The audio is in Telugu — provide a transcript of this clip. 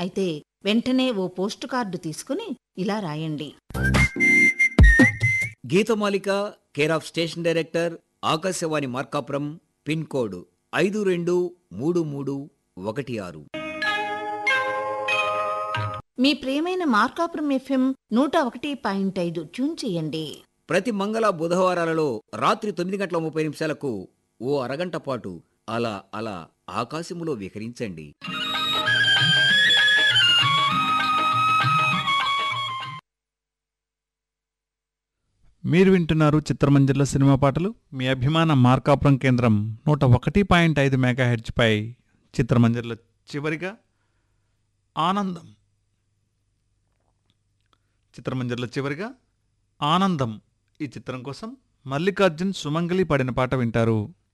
అయితే వెంటనే ఓ పోస్ట్ కార్డు తీసుకుని ఇలా రాయండి Geethamalika care of station director Akashvani Markapuram pin code ఐదు రెండు మూడు మూడు ఒకటి ఆరు మీ ప్రియమైన మార్కాపురం ఎఫ్ఎం నూట ఒకటి పాయింట్ ఐదు ట్యూన్ చేయండి ప్రతి మంగళ బుధవారాలలో రాత్రి తొమ్మిది గంటల ముప్పై నిమిషాలకు ఓ అరగంట పాటు అలా అలా ఆకాశములో విహరించండి మీరు వింటున్నారు చిత్రమంజర్ల సినిమా పాటలు మీ అభిమాన మార్కాపురం కేంద్రం నూట ఒకటి పాయింట్ ఐదు మెగాహెడ్జ్పై చిత్రమంజర్ల చివరిగా ఆనందం చిత్రమంజర్ల చివరిగా ఆనందం ఈ చిత్రం కోసం మల్లికార్జున్ సుమంగళి పాడిన పాట వింటారు